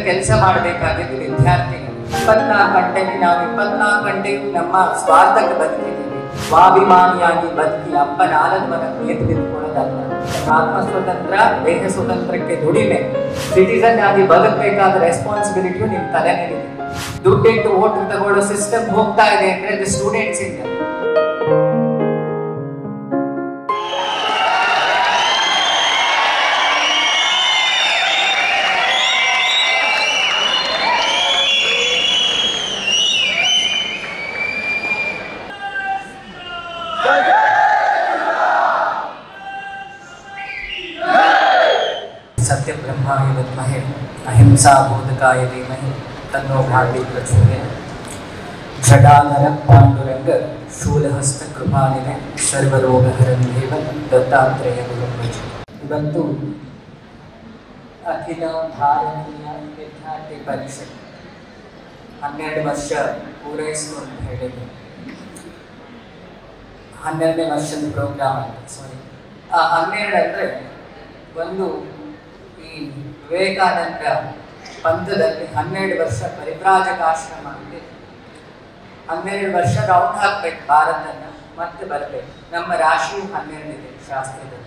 ಕೆಲಸ ಮಾಡಬೇಕಾಗಿದ್ದು ವಿದ್ಯಾರ್ಥಿಗಳು ಇಪ್ಪತ್ನಾಲ್ಕು ಗಂಟೆಗೆ ನಾವು ಇಪ್ಪತ್ನಾಲ್ಕು ಗಂಟೆಗೂ ನಮ್ಮ ಸ್ವಾರ್ಥಕ್ಕೆ ಬದುಕಿದ್ದೀವಿ ಸ್ವಾಭಿಮಾನಿಯಾಗಿ ಬದುಕಿ ಅಪ್ಪ ನಾಲ್ಕು ಮನ ಎದ್ದು ನಿಂತ್ಕೊಳ್ಳೋದಲ್ಲ ಆತ್ಮ ಸ್ವತಂತ್ರ ದೇಹ ಸ್ವತಂತ್ರಕ್ಕೆ ದುಡಿಮೆ ಸಿಟಿಸನ್ ಆಗಿ ಬದುಕಬೇಕಾದ ರೆಸ್ಪಾನ್ಸಿಬಿಲಿಟಿಯು ನಿಮ್ ತಲೆ ಇದೆ ದುಡ್ಡಿಟ್ಟು ಓಟ್ ತಗೊಳ್ಳೋ ಸಿಸ್ಟಮ್ ಹೋಗ್ತಾ ಇದೆ ಅಂದ್ರೆ ಅದು ಸ್ಟೂಡೆಂಟ್ಸ್ ಇಂದ ಸತ್ಯ ಬ್ರಹ್ಮಾಯ ವಿದ್ಮಹೆ ಅಹಿಂಸಾ ಬೋಧಕಾಯ ಧೀಮಹಿ ತನ್ನೋ ಭಾರತಿ ಪ್ರಚೋದಯ ಜಡಾಧರ ಪಾಂಡುರಂಗ ಶೂಲಹಸ್ತ ಕೃಪಾನಿದೆ ಸರ್ವರೋಗಹರಂ ದೇವ ದತ್ತಾತ್ರೇಯ ಗುರುಂಬಜ ಇವತ್ತು ಅಖಿಲ ಭಾರತೀಯ ವಿದ್ಯಾರ್ಥಿ ಪರಿಷತ್ ಹನ್ನೆರಡು ವರ್ಷ ಪೂರೈಸಿತು ಅಂತ ಹೇಳಿದ್ರು ಹನ್ನೆರಡನೇ ವರ್ಷದ ಪ್ರೋಗ್ರಾಮ್ ಅಂತ ಸಾರಿ ಆ ಹನ್ನೆರಡು ಅಂದರೆ ಒಂದು ಈ ವಿವೇಕಾನಂದ ಪಂಥದಲ್ಲಿ ಹನ್ನೆರಡು ವರ್ಷ ಪರಿವ್ರಾಜಕ ಆಶ್ರಮ ಇದೆ ಹನ್ನೆರಡು ವರ್ಷ ರೌಂಡ್ ಹಾಕ್ಬೇಕು ಭಾರತನ ಮತ್ತೆ ಬರಬೇಕು ನಮ್ಮ ರಾಶಿಯು ಹನ್ನೆರಡು ಇದೆ ಶಾಸ್ತ್ರದಲ್ಲಿ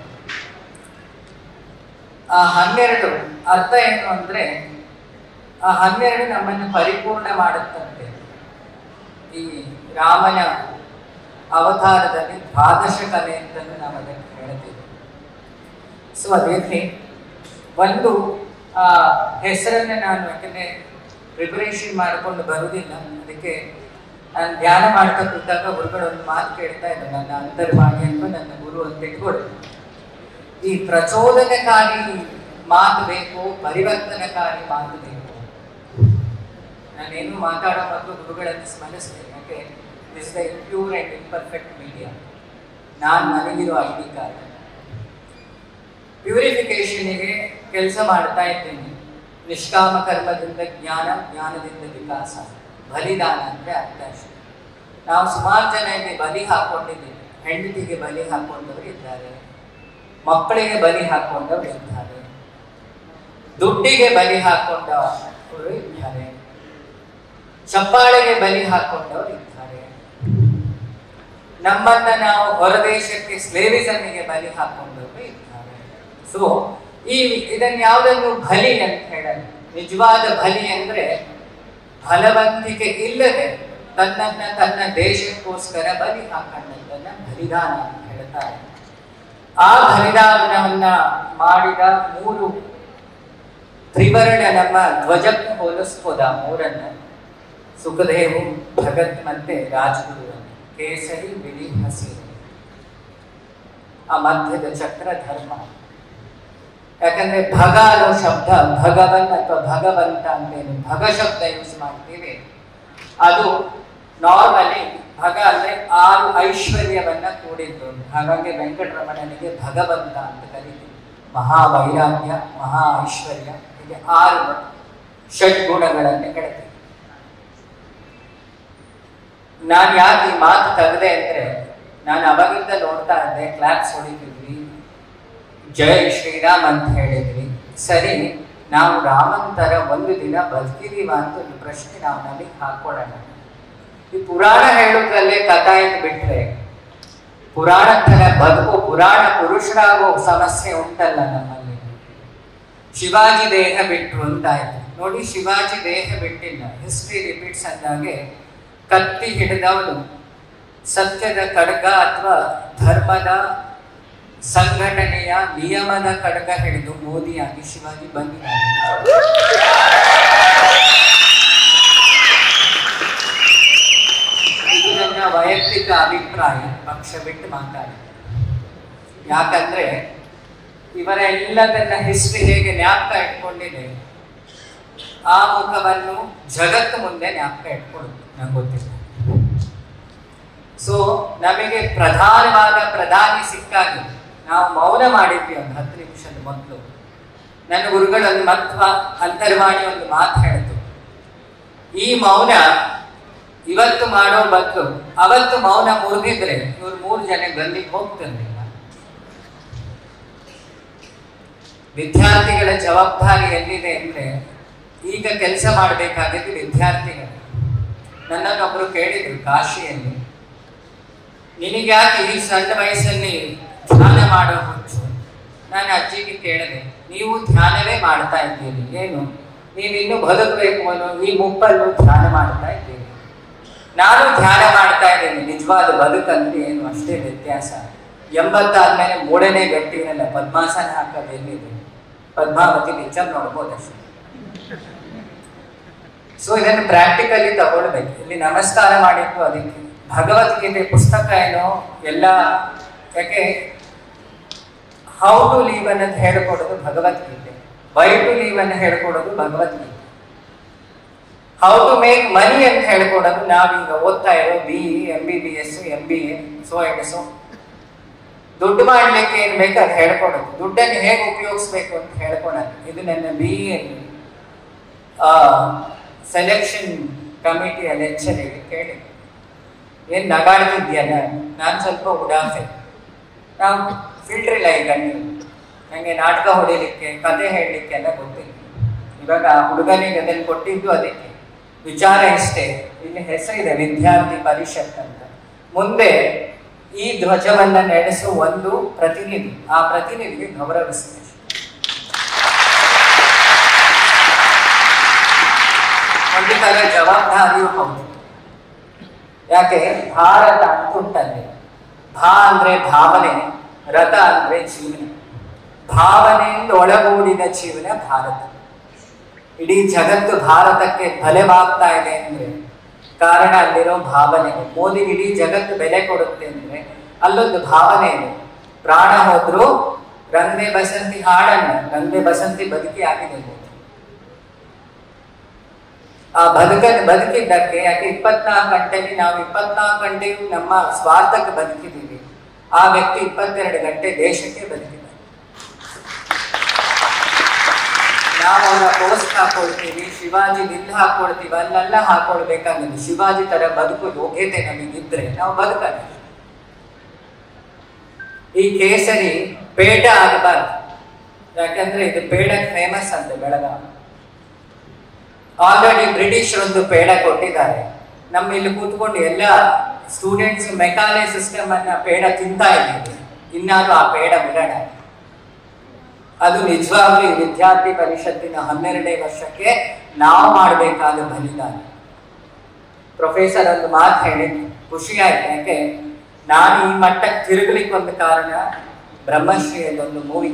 ಆ ಹನ್ನೆರಡು ಅರ್ಥ ಏನು ಅಂದ್ರೆ ಆ ಹನ್ನೆರಡು ನಮ್ಮನ್ನು ಪರಿಪೂರ್ಣ ಮಾಡುತ್ತಂತೆ ಈ ರಾಮನ ಅವತಾರದಲ್ಲಿ ದ್ವಾದಶ ಕಲೆ ಅಂತಲೂ ನಾವು ಅದನ್ನು ಹೇಳ್ತೀವಿ ಸೊ ಅದೇ ಒಂದು ಆ ಹೆಸರನ್ನ ನಾನು ಯಾಕಂದ್ರೆ ಪ್ರಿಪರೇಷನ್ ಮಾಡಿಕೊಂಡು ಬರುವುದಿಲ್ಲ ಅದಕ್ಕೆ ನಾನು ಧ್ಯಾನ ಮಾಡ್ತಾ ಕೂತಾಗ ಗುರುಗಳು ಒಂದು ಮಾತು ಕೇಳ್ತಾ ಇದ್ದೆ ನನ್ನ ಅಂತರ್ವಾಣಿ ಅಂತ ನನ್ನ ಗುರು ಅಂತ ಇಟ್ಕೊಳ್ಳಿ ಈ ಪ್ರಚೋದನಕಾರಿ ಮಾತು ಬೇಕು ಪರಿವರ್ತನಕಾರಿ ಮಾತು ಬೇಕು ನಾನೇನು ಮಾತಾಡೋ ಮೊದಲು ಗುರುಗಳನ್ನು ಸ್ಮರಿಸ್ತೇನೆ ಯಾಕೆ this the pure and imperfect media ನಾನು ನನಗಿರೋ ಐ ಡಿ ಕಾರ್ಡ್ ಪ್ಯೂರಿಫಿಕೇಶನ್ಗೆ ಕೆಲಸ ಮಾಡ್ತಾ ಇದ್ದೀನಿ ನಿಷ್ಕಾಮ ಕರ್ಮದಿಂದ ಜ್ಞಾನ ಜ್ಞಾನದಿಂದ ವಿಕಾಸ ಬಲಿದಾನ ಅಂದ್ರೆ ಅರ್ಥ ಅಷ್ಟೇ ನಾವು ಸುಮಾರು ಜನ ಇಲ್ಲಿ ಬಲಿ ಹಾಕೊಂಡಿದ್ದೀವಿ ಹೆಂಡತಿಗೆ ಬಲಿ ಹಾಕೊಂಡವರು ಇದ್ದಾರೆ ಮಕ್ಕಳಿಗೆ ಬಲಿ ಹಾಕೊಂಡವರು ಇದ್ದಾರೆ ದುಡ್ಡಿಗೆ ಬಲಿ ಹಾಕೊಂಡವರು ಇದ್ದಾರೆ ಚಪ್ಪಾಳೆಗೆ ಬಲಿ ಹಾಕೊಂಡವರು ಇದ್ದಾರೆ ನಮ್ಮನ್ನ ನಾವು ಹೊರದೇಶಕ್ಕೆ ಸ್ಲೇವಿಸಮ್ಮಿಗೆ ಬಲಿ ಹಾಕೊಂಡವರು ಇದ್ದಾರೆ ಸೊ ಈ ಇದನ್ನ ಯಾವುದನ್ನು ಬಲಿ ಅಂತ ಹೇಳಲ್ಲ ನಿಜವಾದ ಬಲಿ ಅಂದ್ರೆ ಫಲವಂತಿಕೆ ಇಲ್ಲದೆ ತನ್ನನ್ನ ತನ್ನ ದೇಶಕ್ಕೋಸ್ಕರ ಬಲಿ ಹಾಕೊಂಡದ್ದನ್ನ ಬಲಿದಾನ ಅಂತ ಹೇಳ್ತಾರೆ ಆ ಬಲಿದಾನವನ್ನ ಮಾಡಿದ ಮೂರು ತ್ರಿವರ್ಣ ನಮ್ಮ ಧ್ವಜಕ್ಕೆ ಹೋಲಿಸ್ಬೋದ ಮೂರನ್ನ ಸುಖದೇವು ಭಗತ್ ಮತ್ತೆ ರಾಜಗುರು ಕೇಸರಿ ಬಿಳಿ ಹಸಿರು ಆ ಮಧ್ಯದ ಚಕ್ರ ಧರ್ಮ ಯಾಕಂದ್ರೆ ಭಗ ಅನ್ನೋ ಶಬ್ದ ಭಗವನ್ ಅಥವಾ ಭಗವಂತ ಅಂತೇನು ಭಗ ಶಬ್ದ ಯೂಸ್ ಮಾಡ್ತೀವಿ ಅದು ನಾರ್ಮಲಿ ಭಗ ಅಂದ್ರೆ ಆರು ಐಶ್ವರ್ಯವನ್ನ ಕೂಡಿದ್ದು ಹಾಗಾಗಿ ವೆಂಕಟರಮಣನಿಗೆ ಭಗವಂತ ಅಂತ ಕರೀತೀವಿ ಮಹಾವೈರಾಗ್ಯ ಮಹಾ ಐಶ್ವರ್ಯ ಹೀಗೆ ಆರು ಷಡ್ಗುಣಗಳನ್ನು ಹೇಳ್ತೀವಿ ನಾನು ಯಾಕೆ ಈ ಮಾತು ತೆಗೆದೆ ಅಂದ್ರೆ ನಾನು ಅವಾಗಿಂದ ನೋಡ್ತಾ ಇದ್ದೆ ಕ್ಲಾಪ್ಸ್ ಹೊಡಿತಿದ್ವಿ ಜೈ ಶ್ರೀರಾಮ್ ಅಂತ ಹೇಳಿದ್ವಿ ಸರಿ ನಾವು ರಾಮನ್ ತರ ಒಂದು ದಿನ ಬದುಕಿದೀವ ಅಂತ ಒಂದು ಪ್ರಶ್ನೆ ನಾವು ನಮಗೆ ಹಾಕೊಳ್ಳೋಣ ಈ ಪುರಾಣ ಹೇಳೋದ್ರಲ್ಲೇ ಕಥಾ ಅಂತ ಬಿಟ್ರೆ ಪುರಾಣ ತರ ಬದುಕು ಪುರಾಣ ಪುರುಷರಾಗೋ ಸಮಸ್ಯೆ ಉಂಟಲ್ಲ ನಮ್ಮಲ್ಲಿ ಶಿವಾಜಿ ದೇಹ ಬಿಟ್ರು ಅಂತಾಯ್ತು ನೋಡಿ ಶಿವಾಜಿ ದೇಹ ಬಿಟ್ಟಿಲ್ಲ ಹಿಸ್ಟ್ರಿ ರಿಪೀಟ್ಸ್ ಅಂದಾಗೆ ಕತ್ತಿ ಹಿಡಿದವನು ಸತ್ಯದ ಖಡ್ಗ ಅಥವಾ ಧರ್ಮದ ಸಂಘಟನೆಯ ನಿಯಮದ ಖಡ್ಗ ಹಿಡಿದು ಮೋದಿಯಾಗಿ ಶಿವಾಜಿ ಬಂದಿದ್ದಾರೆ ಇದು ನನ್ನ ವೈಯಕ್ತಿಕ ಅಭಿಪ್ರಾಯ ಪಕ್ಷ ಬಿಟ್ಟು ಮಾತಾಡಿ ಯಾಕಂದ್ರೆ ಇವರ ಎಲ್ಲದನ್ನ ಹಿಸ್ಟ್ರಿ ಹೇಗೆ ಜ್ಞಾಪಕ ಇಟ್ಕೊಂಡಿದೆ ಆ ಮುಖವನ್ನು ಜಗತ್ತು ಮುಂದೆ ಜ್ಞಾಪಕ ಇಟ್ಕೊಳ್ಳುತ್ತೆ ನಂಗೆ ಗೊತ್ತಿಲ್ಲ ಸೊ ನಮಗೆ ಪ್ರಧಾನವಾದ ಪ್ರಧಾನಿ ಸಿಕ್ಕಾಗ ನಾವು ಮೌನ ಮಾಡಿದ್ವಿ ಒಂದು ಹತ್ತು ನಿಮಿಷದ ಮೊದಲು ನನ್ನ ಗುರುಗಳಲ್ಲಿ ಮಧ್ವ ಅಂತರ್ವಾಣಿ ಒಂದು ಮಾತು ಹೇಳಿತು ಈ ಮೌನ ಇವತ್ತು ಮಾಡೋ ಬದಲು ಅವತ್ತು ಮೌನ ಮುರಿದಿದ್ರೆ ಇವ್ರು ಮೂರು ಜನ ಗಲ್ಲಿಗೆ ಹೋಗ್ತಿರ್ಲಿಲ್ಲ ವಿದ್ಯಾರ್ಥಿಗಳ ಜವಾಬ್ದಾರಿ ಎಲ್ಲಿದೆ ಅಂದ್ರೆ ಈಗ ಕೆಲಸ ಮಾಡಬೇಕಾಗಿದ್ದು ವಿದ್ಯಾರ್ಥಿಗಳು ನನ್ನನ್ನೊಬ್ರು ಕೇಳಿದ್ರು ಕಾಶಿಯಲ್ಲಿ ನಿನಗೆ ಯಾಕೆ ಈ ಸಣ್ಣ ವಯಸ್ಸಲ್ಲಿ ಧ್ಯಾನ ಮಾಡೋ ಹುಚ್ಚು ನಾನು ಅಜ್ಜಿಗೆ ಕೇಳಿದೆ ನೀವು ಧ್ಯಾನವೇ ಮಾಡ್ತಾ ಇದ್ದೀರಿ ಏನು ನೀವಿನ್ನು ಬದುಕಬೇಕು ಅನ್ನೋ ಈ ಮುಪ್ಪಲ್ಲೂ ಧ್ಯಾನ ಮಾಡ್ತಾ ಇದ್ದೀರಿ ನಾನು ಧ್ಯಾನ ಮಾಡ್ತಾ ಇದ್ದೀನಿ ನಿಜವಾದ ಬದುಕಂದ್ರೆ ಏನು ಅಷ್ಟೇ ವ್ಯತ್ಯಾಸ ಎಂಬತ್ತಾದ್ಮೇಲೆ ಮೂರನೇ ಗಟ್ಟಿನಲ್ಲ ಪದ್ಮಾಸನ ಹಾಕೋದು ಎಲ್ಲಿದೆ ಪದ್ಮಾವತಿ ಪಿಕ್ಚರ್ ನೋಡ್ಬೋದು ಅಷ್ಟೇ ಸೊ ಇದನ್ನು ಪ್ರಾಕ್ಟಿಕಲಿ ತಗೊಳ್ಬೇಕು ಇಲ್ಲಿ ನಮಸ್ಕಾರ ಮಾಡಿದ್ದು ಅದಕ್ಕೆ ಭಗವದ್ಗೀತೆ ಪುಸ್ತಕ ಏನೋ ಎಲ್ಲ ಯಾಕೆ ಹೌ ಟು ಲೀವ್ ಅನ್ನೋದು ಹೇಳ್ಕೊಡೋದು ಭಗವದ್ಗೀತೆ ವೈ ಟು ಲೀವ್ ಅನ್ನು ಹೇಳ್ಕೊಡೋದು ಭಗವದ್ಗೀತೆ ಹೌ ಟು ಮೇಕ್ ಮನಿ ಅಂತ ಹೇಳ್ಕೊಡೋದು ನಾವೀಗ ಓದ್ತಾ ಇರೋ B E M B B S M B A so and so ದುಡ್ಡು ಮಾಡ್ಲಿಕ್ಕೆ ಏನ್ ಬೇಕು ಅದು ಹೇಳ್ಕೊಡೋದು ದುಡ್ಡನ್ನು ಹೇಗೆ ಉಪಯೋಗಿಸ್ಬೇಕು ಅಂತ ಹೇಳ್ಕೊಡೋದು ಇದು ನನ್ನ ಬಿ ಎಲ್ಲಿ ಸೆಲೆಕ್ಷನ್ ಕಮಿಟಿಯ ಲೆಕ್ಚರಿಗೆ ಕೇಳಿ ಏನ್ ನಗಾಡ್ತಿದ್ಯಲ್ಲ ನಾನು ಸ್ವಲ್ಪ ಉಡಾಫೆ ನಾವು ಫಿಲ್ಟರ್ ಇಲ್ಲ ಈಗ ನನಗೆ ನಾಟಕ ಹೊಡಿಲಿಕ್ಕೆ ಕತೆ ಹೇಳಲಿಕ್ಕೆಲ್ಲ ಗೊತ್ತಿಲ್ಲ ಇವಾಗ ಆ ಹುಡುಗನಿಗೆ ಅದನ್ನು ಕೊಟ್ಟಿದ್ದು ಅದಕ್ಕೆ ವಿಚಾರ ಇಷ್ಟೇ ಇಲ್ಲಿ ಹೆಸರಿದೆ ವಿದ್ಯಾರ್ಥಿ ಪರಿಷತ್ ಅಂತ ಮುಂದೆ ಈ ಧ್ವಜವನ್ನ ನಡೆಸುವ ಒಂದು ಪ್ರತಿನಿಧಿ ಆ ಪ್ರತಿನಿಧಿಗೆ ಗೌರವಿಸಬೇಕು ಒಂದು ತರ ಜವಾಬ್ದಾರಿಯೂ ಹೌದು ಯಾಕೆ ಭಾರತ ಅಂತುಂಟಲ್ಲಿ ಭಾ ಅಂದ್ರೆ ಭಾವನೆ ರಥ ಅಂದ್ರೆ ಜೀವನ ಭಾವನೆಯಿಂದ ಒಳಗೂಡಿದ ಜೀವನ ಭಾರತ ಇಡೀ ಜಗತ್ತು ಭಾರತಕ್ಕೆ ಬಲೆವಾಗ್ತಾ ಇದೆ ಅಂದ್ರೆ ಕಾರಣ ಅಲ್ಲಿರೋ ಭಾವನೆ ಮೋದಿ ಇಡೀ ಜಗತ್ತು ಬೆಲೆ ಕೊಡುತ್ತೆ ಅಂದ್ರೆ ಅಲ್ಲೊಂದು ಭಾವನೆ ಇದೆ ಪ್ರಾಣ ಹೋದ್ರು ರಂದೆ ಬಸಂತಿ ಹಾಡನ್ನ ರಂದೆ ಬಸಂತಿ ಬದುಕಿ ಆಗಿದೆ ಮೋದಿ ಆ ಬದುಕ ಬದುಕಿದ್ದಕ್ಕೆ ಯಾಕೆ ಇಪ್ಪತ್ನಾಲ್ಕು ಗಂಟೆಗೆ ನಾವು ಇಪ್ಪತ್ನಾಲ್ಕು ಗಂಟೆಯೂ ನಮ್ಮ ಸ್ವಾರ್ಥಕ್ಕೆ ಬದುಕಿದ್ದೀವಿ ಆ ವ್ಯಕ್ತಿ ಇಪ್ಪತ್ತೆರಡು ಗಂಟೆ ದೇಶಕ್ಕೆ ಬದುಕಿದ ನಾವು ಅವರ ಪೋಸ್ಟ್ ಹಾಕೊಳ್ತೀವಿ ಶಿವಾಜಿ ಬಿಲ್ ಹಾಕೊಳ್ತೀವಿ ಅಲ್ಲೆಲ್ಲ ಹಾಕೊಳ್ಬೇಕಾಗಿದೆ ಶಿವಾಜಿ ತರ ಬದುಕು ಯೋಗ್ಯತೆ ನಮಗಿದ್ರೆ ನಾವು ಬದುಕಲ್ಲ ಈ ಕೇಸರಿ ಪೇಟ ಆಗಬಾರ್ದು ಯಾಕಂದ್ರೆ ಇದು ಪೇಡ ಫೇಮಸ್ ಅಂತೆ ಬೆಳಗಾವಿ ಆಲ್ರೆಡಿ ಬ್ರಿಟಿಷ್ ಒಂದು ಪೇಡ ಕೊಟ್ಟಿದ್ದಾರೆ ನಮ್ಮ ಇಲ್ಲಿ ಕೂತ್ಕೊಂಡು ಎಲ್ಲ ಸ್ಟೂಡೆಂಟ್ಸ್ ಮೆಕಾಲೆ ಸಿಸ್ಟಮ್ ಅನ್ನ ಪೇಡ ತಿಂತಾ ಇದ್ದೀವಿ ಇನ್ನಾರು ಆ ಪೇಡ ಬಿಡೋಣ ಅದು ನಿಜವಾಗ್ಲೂ ಈ ವಿದ್ಯಾರ್ಥಿ ಪರಿಷತ್ತಿನ ಹನ್ನೆರಡನೇ ವರ್ಷಕ್ಕೆ ನಾವು ಮಾಡಬೇಕಾದ ಬಲಿದಾನ ಪ್ರೊಫೆಸರ್ ಒಂದು ಮಾತು ಹೇಳಿ ಖುಷಿ ಆಯ್ತು ಯಾಕೆ ನಾನು ಈ ಮಟ್ಟಕ್ಕೆ ತಿರುಗಲಿಕ್ಕೆ ಒಂದು ಕಾರಣ ಬ್ರಹ್ಮಶ್ರೀಯಲ್ಲಿ ಒಂದು ಮೂವಿ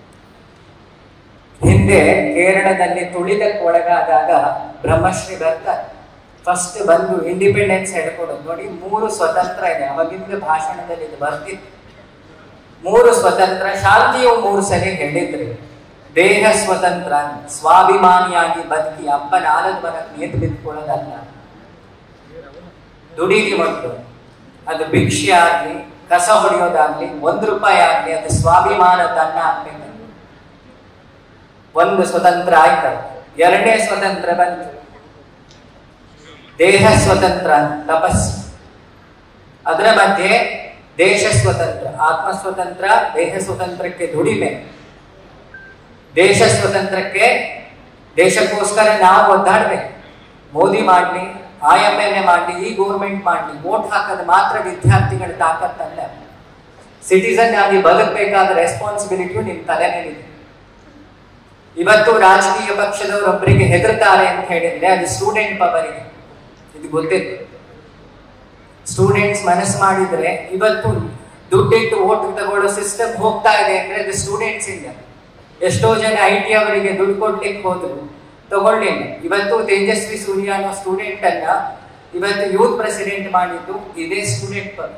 ಹಿಂದೆ ಕೇರಳದಲ್ಲಿ ತುಳಿತಕ್ಕೆ ಒಳಗಾದಾಗ ಬ್ರಹ್ಮಶ್ರೀ ಬರ್ತಾರೆ ಫಸ್ಟ್ ಬಂದು ಇಂಡಿಪೆಂಡೆನ್ಸ್ ಹೇಳ್ಕೊಡೋದು ನೋಡಿ ಮೂರು ಸ್ವತಂತ್ರ ಇದೆ ಅವಾಗಿಂದ ಭಾಷಣದಲ್ಲಿ ಇದು ಬರ್ತಿತ್ತು ಮೂರು ಸ್ವತಂತ್ರ ಶಾಂತಿಯು ಮೂರು ಸರಿ ಹೇಳಿದ್ರಿ ದೇಹ ಸ್ವತಂತ್ರ ಸ್ವಾಭಿಮಾನಿಯಾಗಿ ಬದುಕಿ ಅಪ್ಪನ ಆಲದ ಮರಕ್ಕೆ ನೇತು ಬಿತ್ಕೊಳ್ಳೋದಲ್ಲ ದುಡೀಲಿ ಮಕ್ಕಳು ಅದು ಭಿಕ್ಷೆ ಆಗ್ಲಿ ಕಸ ಹೊಡೆಯೋದಾಗ್ಲಿ ಒಂದು ರೂಪಾಯಿ ಆಗ್ಲಿ ಅದು ಸ್ವಾಭಿಮಾನ ತನ್ನ ಆಗ್ಬೇಕು ಒಂದು ಸ್ವತಂತ್ರ ಆಯ್ತು ಎರಡನೇ ಸ್ವತಂತ್ರ ಬಂತು ದೇಹ ಸ್ವತಂತ್ರ ತಪಸ್ಸು ಅದರ ಮಧ್ಯೆ ದೇಶ ಸ್ವತಂತ್ರ ಆತ್ಮ ಸ್ವತಂತ್ರ ದೇಹ ಸ್ವತಂತ್ರಕ್ಕೆ ದುಡಿಮೆ ದೇಶ ಸ್ವತಂತ್ರಕ್ಕೆ ದೇಶಕ್ಕೋಸ್ಕರ ನಾವು ಒದ್ದಾಡ್ಬೇಕು ಮೋದಿ ಮಾಡ್ಲಿ ಐ ಎಂ ಎಲ್ ಎ ಮಾಡಲಿ ಈ ಗೌರ್ಮೆಂಟ್ ಮಾಡಲಿ ವೋಟ್ ಹಾಕೋದು ಮಾತ್ರ ವಿದ್ಯಾರ್ಥಿಗಳ ತಾಕತ್ತಲ್ಲ ಸಿಟಿಸನ್ ಆಗಿ ಬದುಕಬೇಕಾದ ರೆಸ್ಪಾನ್ಸಿಬಿಲಿಟಿಯು ನಿಮ್ ತಲೆ ಮೇಲಿದೆ ಇವತ್ತು ರಾಜಕೀಯ ಪಕ್ಷದವರೊಬ್ಬರಿಗೆ ಹೆದರ್ತಾರೆ ಅಂತ ಹೇಳಿದ್ರೆ ಅದು ಸ್ಟೂಡೆಂಟ್ ಪವರಿಗೆ ಇದು ಗೊತ್ತಿತ್ತು ಸ್ಟೂಡೆಂಟ್ಸ್ ಮನಸ್ಸು ಮಾಡಿದ್ರೆ ಇವತ್ತು ದುಡ್ಡಿಟ್ಟು ಓಟ್ ತಗೊಳ್ಳೋ ಸಿಸ್ಟಮ್ ಹೋಗ್ತಾ ಇದೆ ಅಂದ್ರೆ ಅದು ಸ್ಟೂಡೆಂಟ್ಸ್ ಇಂದ ಎಷ್ಟೋ ಜನ ಐ ಟಿ ಅವರಿಗೆ ದುಡ್ಡು ಕೊಡ್ಲಿಕ್ಕೆ ಹೋದ್ರು ತಗೊಳ್ಳಿಲ್ಲ ಇವತ್ತು ತೇಜಸ್ವಿ ಸೂರ್ಯ ಅನ್ನೋ ಸ್ಟೂಡೆಂಟ್ ಅನ್ನ ಇವತ್ತು ಯೂತ್ ಪ್ರೆಸಿಡೆಂಟ್ ಮಾಡಿದ್ದು ಇದೇ ಸ್ಟೂಡೆಂಟ್ ಪದ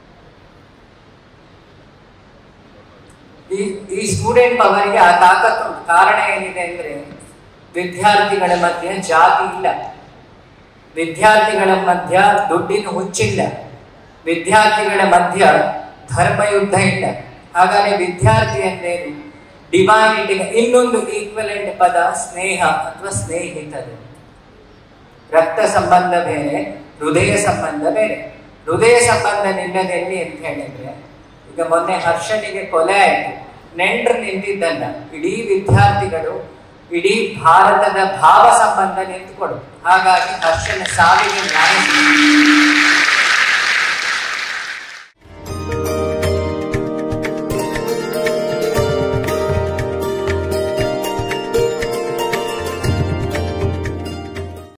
ಈ ಈ ಸ್ಟೂಡೆಂಟ್ ಪವರಿಗೆ ಆ ತಾಕತ್ತು ಉಂಟು. ಕಾರಣ ಏನಿದೆ ಅಂದ್ರೆ ವಿದ್ಯಾರ್ಥಿಗಳ ಮಧ್ಯೆ ಜಾತಿ ಇಲ್ಲ ವಿದ್ಯಾರ್ಥಿಗಳ ಮಧ್ಯ ದುಡ್ಡಿನ ಹುಚ್ಚಿಲ್ಲ ವಿದ್ಯಾರ್ಥಿಗಳ ಮಧ್ಯ ಧರ್ಮಯುದ್ಧ ಇಲ್ಲ ಹಾಗಾದ್ರೆ ವಿದ್ಯಾರ್ಥಿ ಅಂದ್ರೇನು ಡಿವೈನಿಟಿ ಇನ್ನೊಂದು ಈಕ್ವಲೆಂಟ್ ಪದ ಸ್ನೇಹ ಅಥವಾ ಸ್ನೇಹಿತರು ರಕ್ತ ಸಂಬಂಧ ಬೇರೆ ಹೃದಯ ಸಂಬಂಧ ಬೇರೆ ಹೃದಯ ಸಂಬಂಧ ನಿಲ್ಲದೆಲ್ಲಿ ಅಂತ ಹೇಳಿದ್ರೆ ಈಗ ಮೊನ್ನೆ ಹರ್ಷನಿಗೆ ಕೊಲೆ ಆಯ್ತು ನೆಂಟ್ರು ನಿಂತಿದ್ದಲ್ಲ ಇಡೀ ವಿದ್ಯಾರ್ಥಿಗಳು ಇಡೀ ಭಾರತದ ಭಾವ ಸಂಬಂಧ ನಿಂತುಕೊಡು ಹಾಗಾಗಿ ಹರ್ಷನ ಸಾವಿಗೆ ನ್ಯಾಯ